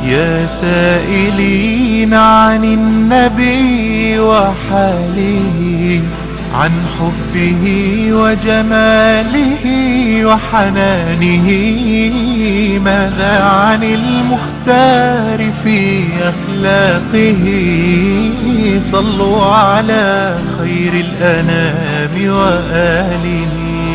يا سائلين عن النبي وحاله عن حبه وجماله وحنانه ماذا عن المختار في أخلاقه صلوا على خير الأنام وآله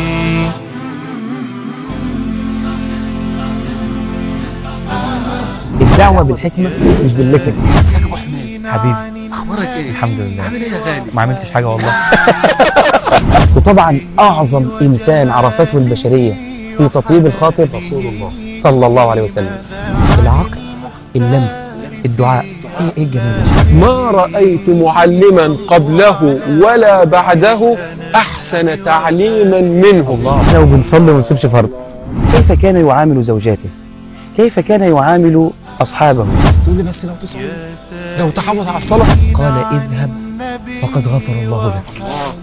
الدعوة بالحكمة مش باللكن حبيبي اخبارك ايه الحمد لله عامل ايه يا غالي ما عملتش حاجة والله وطبعا أعظم إنسان عرفته البشرية في تطيب الخاطر رسول الله صلى الله عليه وسلم العقل اللمس الدعاء ايه ايه الجمال ده ما رأيت معلما قبله ولا بعده أحسن تعليما منه احنا وبنصلي وما نسيبش فرض كيف كان يعامل زوجاته كيف كان يعامل أصحابه تقول لي بس لو تصلي لو تحافظ على الصلاة قال اذهب فقد غفر الله لك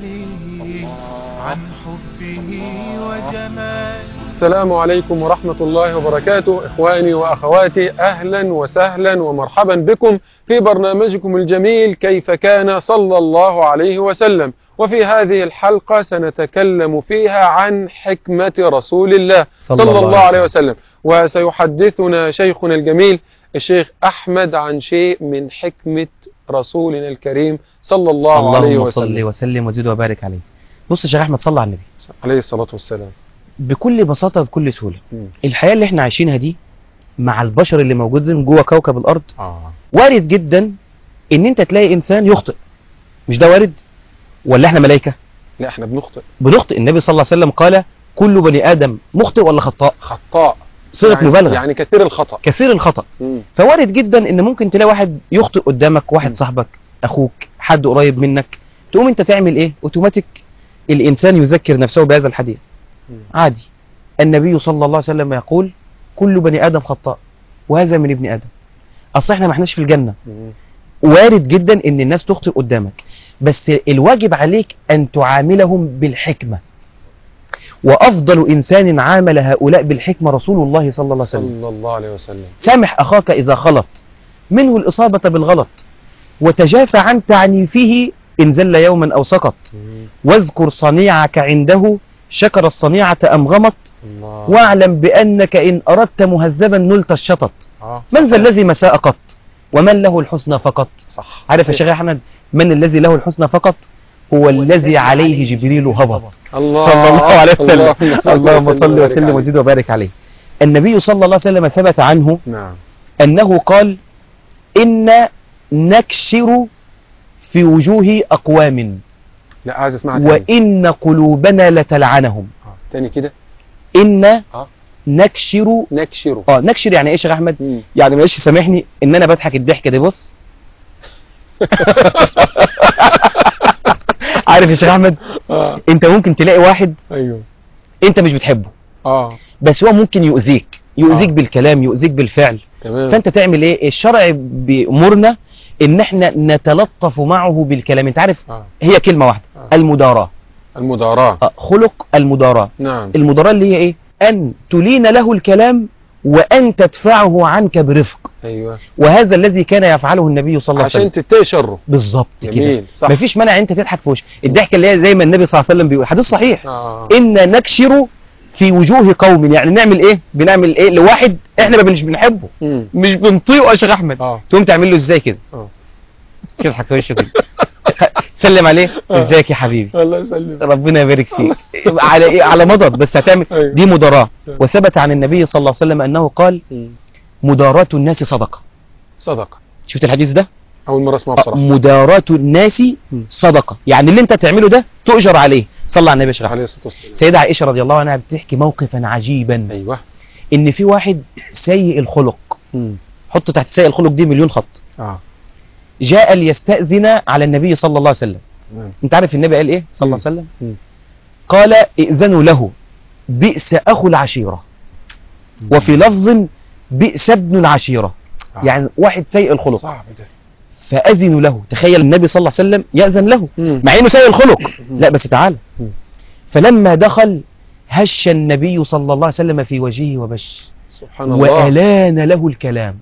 عن حبه وجماله السلام عليكم ورحمة الله وبركاته إخواني وأخواتي أهلا وسهلا ومرحبا بكم في برنامجكم الجميل كيف كان صلى الله عليه وسلم وفي هذه الحلقة سنتكلم فيها عن حكمة رسول الله صلى, الله عليه وسلم وسيحدثنا شيخنا الجميل الشيخ أحمد عن شيء من حكمة رسولنا الكريم صلى الله عليه اللهم صل وسلم وسلم وزد وبارك عليه بص يا شيخ احمد صلى على النبي عليه الصلاة والسلام بكل بساطة وبكل سهولة مم. الحياة اللي احنا عايشينها دي مع البشر اللي موجودين جوه كوكب الأرض آه. وارد جدا ان انت تلاقي انسان يخطئ مش ده وارد ولا احنا ملائكة لا احنا بنخطئ بنخطئ النبي صلى الله عليه وسلم قال كل بني آدم مخطئ ولا خطاء خطاء صيغة يعني مبالغة يعني كثير الخطأ كثير الخطأ مم. فوارد جدا ان ممكن تلاقي واحد يخطئ قدامك واحد م. صاحبك اخوك حد قريب منك تقوم انت تعمل ايه اوتوماتيك الانسان يذكر نفسه بهذا الحديث م. عادي النبي صلى الله عليه وسلم يقول كل بني ادم خطاء وهذا من ابن ادم اصل احنا ما احناش في الجنه مم. وارد جدا ان الناس تخطئ قدامك بس الواجب عليك ان تعاملهم بالحكمه وافضل انسان عامل هؤلاء بالحكمه رسول الله صلى الله عليه وسلم صلى الله عليه وسلم سامح أخاك إذا غلط منه الإصابة بالغلط وتجافى عن تعنيفه إن زل يوما أو سقط مم. واذكر صنيعك عنده شكر الصنيعة أم غمط الله واعلم بأنك إن أردت مهذبا نلت الشطط آه. من ذا الذي مساء قط ومن له الحسنى فقط صح عارف يا شيخ أحمد من الذي له الحسنى فقط هو الذي عليه جبريل هبط الله صلى الله عليه وسلم اللهم صل وبارك وسلم عليه. وزد وبارك عليه النبي صلى الله عليه وسلم ثبت عنه نعم أنه قال إن نكشر في وجوه أقوام لا عايز اسمعها تاني وإن قلوبنا لتلعنهم آه. تاني كده إن آه. نكشر نكشره اه نكشر يعني ايه يا شيخ احمد مم. يعني معلش سامحني ان انا بضحك الضحكه دي بص عارف يا شيخ احمد اه انت ممكن تلاقي واحد ايوه انت مش بتحبه اه بس هو ممكن يؤذيك يؤذيك آه. بالكلام يؤذيك بالفعل تمام فانت تعمل ايه الشرع بيأمرنا ان احنا نتلطف معه بالكلام انت عارف آه. هي كلمة واحدة آه. المداراة المداراة آه، خلق المداراة نعم المداراة اللي هي ايه ان تلين له الكلام وان تدفعه عنك برفق ايوه وهذا الذي كان يفعله النبي صلى الله عليه عشان وسلم تتقي شره بالظبط كده جميل صح مفيش مانع انت تضحك في وشه الضحكه اللي هي زي ما النبي صلى الله عليه وسلم بيقول حديث صحيح اه ان نكشر في وجوه قوم يعني نعمل ايه بنعمل ايه لواحد احنا ما بنش بنحبه مم. مش بنطيقه يا شيخ احمد اه تقوم تعمل له ازاي كده اه تضحك في وشه كده سلم عليه آه. ازيك يا حبيبي الله يسلم ربنا يبارك فيك على ايه على مضض بس هتعمل أيوة. دي مداراة أيوة. وثبت عن النبي صلى الله عليه وسلم انه قال مم. مداراة الناس صدقة صدقة شفت الحديث ده اول مرة اسمعه آه، بصراحة مداراة الناس مم. صدقة يعني اللي انت تعمله ده تؤجر عليه صلى على النبي اشرح عليه الصلاة والسلام سيدة عائشة رضي الله عنها بتحكي موقفا عجيبا ايوه ان في واحد سيء الخلق مم. حط تحت سيء الخلق دي مليون خط اه جاء ليستأذن على النبي صلى الله عليه وسلم نعم. انت عارف النبي قال ايه صلى الله عليه وسلم مم. قال ائذنوا له بئس اخو العشيرة وفي لفظ بئس ابن العشيرة آه. يعني واحد سيء الخلق صعب ده فأذنوا له تخيل النبي صلى الله عليه وسلم يأذن له مم. مع انه سيء الخلق لا بس تعال مم. فلما دخل هش النبي صلى الله عليه وسلم في وجهه وبش سبحان الله وألان له الكلام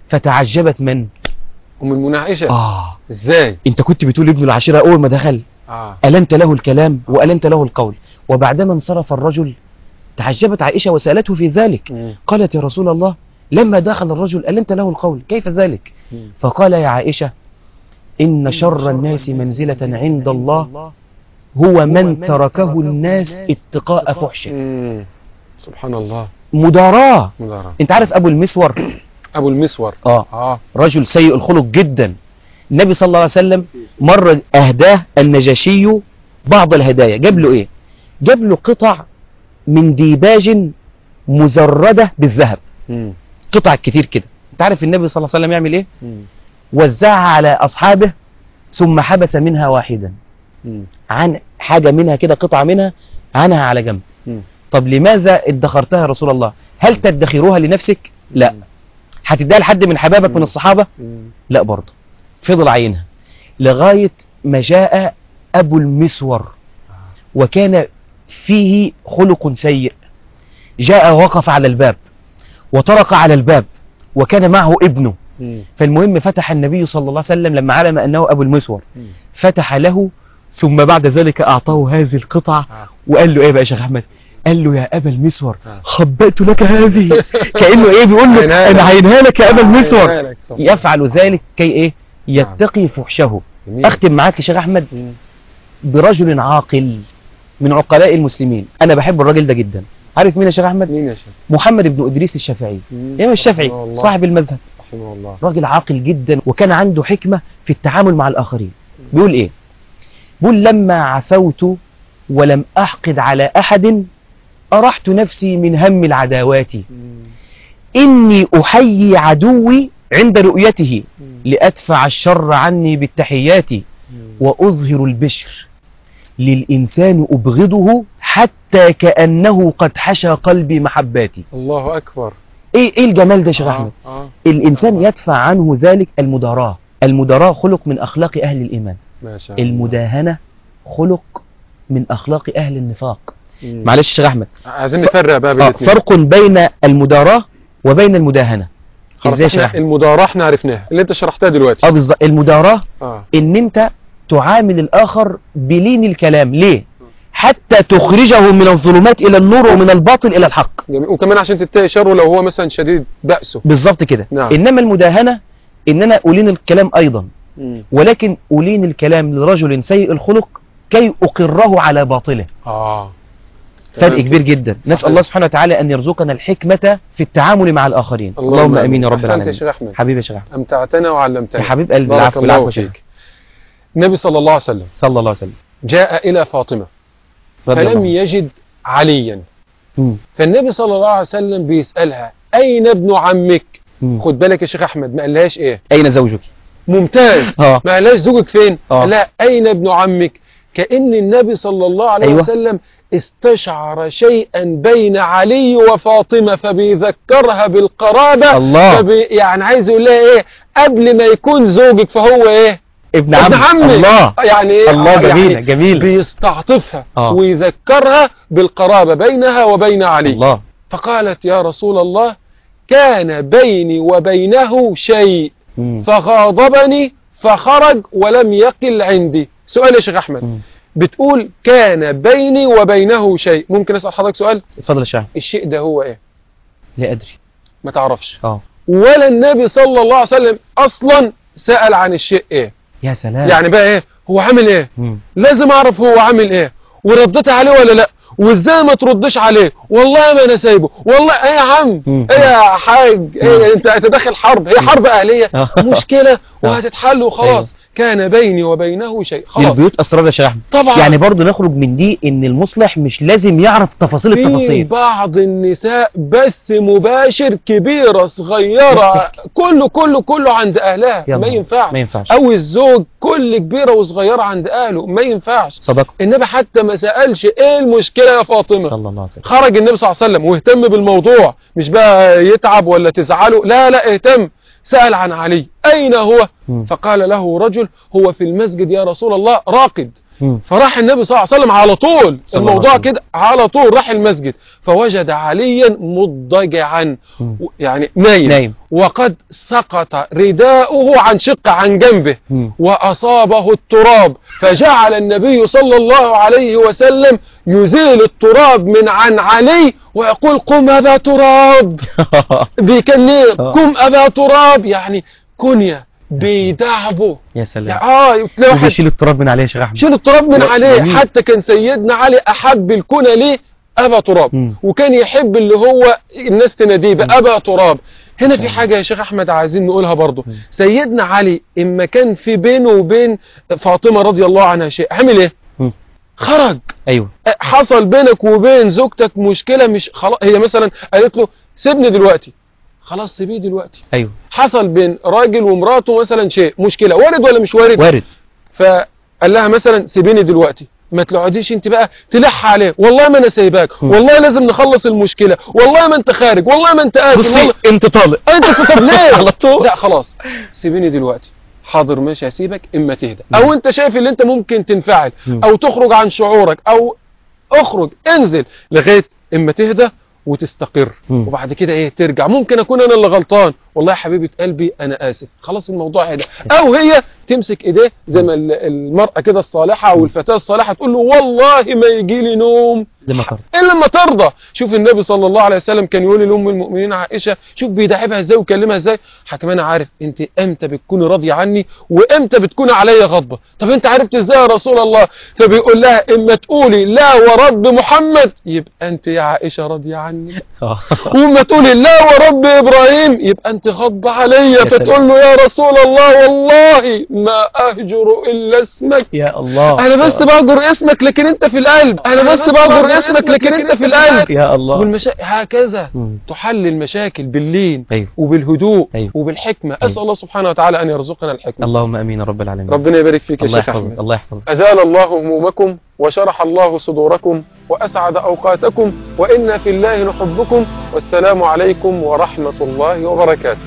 فتعجبت من ام المؤمنين عائشه اه ازاي انت كنت بتقول ابن العشيرة اول ما دخل اه ألنت له الكلام وألنت له القول وبعدما انصرف الرجل تعجبت عائشة وسألته في ذلك مم. قالت يا رسول الله لما دخل الرجل ألنت له القول كيف ذلك مم. فقال يا عائشة إن شر الناس منزلة عند الله هو من تركه الناس اتقاء فحشه مم. سبحان الله مداراة مدارة. انت عارف أبو المسور ابو المسور اه اه رجل سيء الخلق جدا النبي صلى الله عليه وسلم مرة أهداه النجاشي بعض الهدايا جاب له إيه جاب له قطع من ديباج مزردة بالذهب مم. قطع كتير كده انت عارف النبي صلى الله عليه وسلم يعمل ايه مم. وزعها على أصحابه ثم حبس منها واحدا مم. عن حاجة منها كده قطعة منها عنها على جنب مم. طب لماذا ادخرتها يا رسول الله هل تدخروها لنفسك لا هتديها لحد من حبابك من الصحابة مم. لا برضه فضل عينها لغاية ما جاء أبو المسور وكان فيه خلق سيء جاء وقف على الباب وطرق على الباب وكان معه ابنه مم. فالمهم فتح النبي صلى الله عليه وسلم لما علم أنه أبو المسور مم. فتح له ثم بعد ذلك أعطاه هذه القطعة آه. وقال له إيه بقى يا شيخ أحمد قال له يا أبا المسور آه. خبأت لك هذه كأنه إيه بيقول له عينها لك. أنا عينها لك يا أبا المسور عينها لك. سبحان يفعل ذلك كي ايه يتقي فحشه جميل. اختم معاك يا شيخ احمد مم. برجل عاقل من عقلاء المسلمين انا بحب الراجل ده جدا عارف مين يا شيخ احمد مين يا شيخ محمد بن ادريس الشافعي مم. امام الشافعي رحمه الله. صاحب المذهب رحمه الله راجل عاقل جدا وكان عنده حكمة في التعامل مع الاخرين بيقول ايه بيقول لما عفوت ولم احقد على احد ارحت نفسي من هم العداوات مم. اني احيي عدوي عند رؤيته مم. لأدفع الشر عني بالتحيات مم. وأظهر البشر للإنسان أبغضه حتى كأنه قد حشى قلبي محباتي الله اكبر إيه, إيه الجمال ده يا شيخ آه. أحمد آه. الإنسان يدفع عنه ذلك المداراة المداراة خلق من أخلاق أهل الإيمان ما شاء الله المداهنة خلق من أخلاق أهل النفاق مم. معلش يا شيخ أحمد عايزين نفرق بقى بين آه الاثنين فرق بين المداراة وبين المداهنة خلاص إزاي يا شيخ احنا أحمد المداراة احنا عرفناها اللي انت شرحتها دلوقتي آه بالظبط المداراة اه ان انت تعامل الاخر بلين الكلام ليه حتى تخرجه من الظلمات الى النور ومن الباطل الى الحق جميل وكمان عشان تتقي شره لو هو مثلا شديد بأسه بالظبط كده نعم. انما المداهنه ان انا الين الكلام ايضا مم. ولكن الين الكلام لرجل سيء الخلق كي اقره على باطله اه فرق تمام. كبير جدا نسال صحيح. الله سبحانه وتعالى ان يرزقنا الحكمه في التعامل مع الاخرين اللهم امين يا رب أحسنت يا العالمين شيخ احمد حبيبي يا شيخ احمد امتعتنا وعلمتنا يا حبيب قلبي بارك العفو الله العفو يا شيخ فيك النبي صلى الله عليه وسلم صلى الله عليه وسلم جاء إلى فاطمة رضي فلم الله يجد عليا مم. فالنبي صلى الله عليه وسلم بيسألها أين ابن عمك مم. خد بالك يا شيخ أحمد ما قالهاش إيه اين زوجك ممتاز اه ما قالهاش زوجك فين آه. قال لها أين ابن عمك كأن النبي صلى الله عليه أيوة. وسلم استشعر شيئا بين علي وفاطمة فبيذكرها بالقرابة الله فبي يعني عايز يقول لها ايه قبل ما يكون زوجك فهو ايه ابن ابن عم عمك الله يعني ايه الله آه، جميل يعني جميل بيستعطفها آه. ويذكرها بالقرابة بينها وبين علي الله فقالت يا رسول الله كان بيني وبينه شيء مم. فغاضبني فخرج ولم يقل عندي سؤال يا شيخ أحمد مم. بتقول كان بيني وبينه شيء ممكن أسأل حضرتك سؤال اتفضل يا شيخ الشيء ده هو ايه لا ادري ما تعرفش اه ولا النبي صلى الله عليه وسلم أصلا سأل عن الشيء ايه يا سلام يعني بقى ايه هو عامل ايه مم. لازم اعرف هو عامل ايه وردت عليه ولا لا وازاي ما تردش عليه والله ما انا سايبه والله ايه يا عم مم. ايه يا حاج ايه انت انت داخل حرب هي حرب اهليه آه. مشكله وهتتحل وخلاص أيوة. كان بيني وبينه شيء خلاص البيوت اسرار يا شيخ احمد طبعا يعني برضو نخرج من دي ان المصلح مش لازم يعرف تفاصيل في التفاصيل بعض النساء بث مباشر كبيرة صغيرة كله كله كله عند أهلها يلا. ما ينفعش ما ينفعش أو الزوج كل كبيرة وصغيرة عند أهله ما ينفعش صدقت النبي حتى ما سألش إيه المشكلة يا فاطمة صلى الله عليه وسلم خرج النبي صلى الله عليه وسلم واهتم بالموضوع مش بقى يتعب ولا تزعله لا لا اهتم سأل عن علي أين هو مم. فقال له رجل هو في المسجد يا رسول الله راقد مم. فراح النبي صلى الله عليه وسلم على طول صلى الله الموضوع عليه وسلم. كده على طول راح المسجد فوجد عليا مضجعا مم. و- يعني نايم, نايم وقد سقط رداؤه عن شق عن جنبه مم. وأصابه التراب فجعل النبي صلى الله عليه وسلم يزيل التراب من عن علي ويقول قم أبا تراب بيكنيه آه. قم أبا تراب يعني كنية بيدعبه يا سلام يعني اه تلاقي واحد وبيشيل التراب من عليه يا شيخ احمد شيل التراب من لا، عليه جميل. حتى كان سيدنا علي أحب الكنى ليه أبا تراب مم. وكان يحب اللي هو الناس تناديه بأبا تراب هنا في حاجة يا شيخ أحمد عايزين نقولها برضه مم. سيدنا علي إما كان في بينه وبين فاطمة رضي الله عنها شيء عمل إيه مم. خرج ايوه حصل بينك وبين زوجتك مشكلة مش خلاص هي مثلا قالت له سيبني دلوقتي خلاص سيبيه دلوقتي ايوه حصل بين راجل ومراته مثلا شيء مشكلة وارد ولا مش وارد وارد فقال لها مثلا سيبيني دلوقتي ما تقعديش انت بقى تلح عليه والله ما انا سايباك م. والله لازم نخلص المشكله والله ما انت خارج والله ما انت قاعد بصي والله انت طالق انت طب ليه على طول. لا خلاص سيبيني دلوقتي حاضر ماشي هسيبك اما تهدى او انت شايف اللي انت ممكن تنفعل م. او تخرج عن شعورك او اخرج انزل لغايه اما تهدى وتستقر م. وبعد كده ايه ترجع ممكن اكون انا اللي غلطان والله يا حبيبه قلبي انا اسف خلاص الموضوع هدى او هي تمسك ايديه زي ما ال- المراه كده الصالحه او الفتاه الصالحه تقول له والله ما يجي لي نوم لما ترضى الا لما ترضى شوف النبي صلى الله عليه وسلم كان يقول لام المؤمنين عائشه شوف بيداعبها ازاي ويكلمها ازاي حكم انا عارف انت امتى بتكوني راضيه عني وامتى بتكوني عليا غضبه طب انت عرفت ازاي يا رسول الله فبيقول لها اما تقولي لا ورب محمد يبقى انت يا عائشه راضيه عني آه. وما تقولي لا ورب ابراهيم يبقى انت غضب عليا سلام. فتقول له يا رسول الله والله ما اهجر الا اسمك يا الله انا بس بهجر اسمك لكن انت في القلب انا بس بهجر اسمك لكن انت في القلب يا الله والمشاكل هكذا مم. تحل المشاكل باللين ايوه وبالهدوء أيوه. وبالحكمة أسأل الله سبحانه وتعالى أن يرزقنا الحكمة اللهم امين يا رب العالمين ربنا يبارك فيك يا الله شيخ يحفظك أحمد الله يحفظك أزال الله همومكم وشرح الله صدوركم وأسعد أوقاتكم وإنا في الله نحبكم والسلام عليكم ورحمة الله وبركاته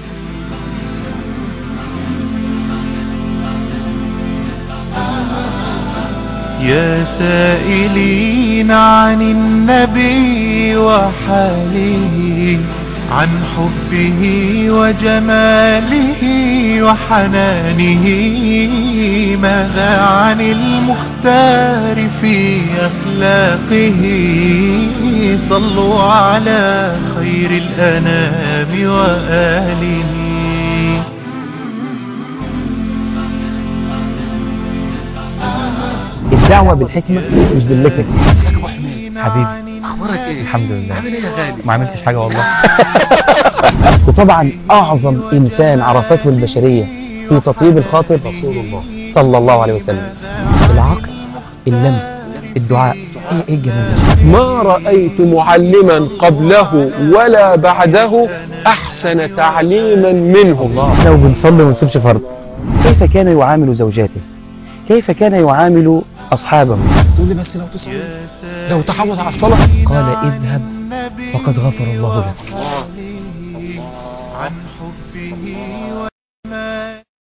يا سائلين عن النبي وحاله عن حبه وجماله وحنانه ماذا عن المختار في أخلاقه صلوا على خير الأنام وآله الدعوة بالحكمة مش باللكك حبيبي أخبارك إيه؟ الحمد لله عامل إيه يا غالي؟ ما عملتش حاجة والله وطبعا أعظم إنسان عرفته البشرية في تطيب الخاطر رسول الله صلى الله عليه وسلم العقل اللمس الدعاء ايه ايه الجمال ده ما رأيت معلما قبله ولا بعده أحسن تعليما منه الله لو بنصلي وما نسيبش فرض كيف كان يعامل زوجاته كيف كان يعامل أصحابه تقول لي بس لو تصلي لو تحافظ على الصلاة قال اذهب فقد غفر الله لك عن حبه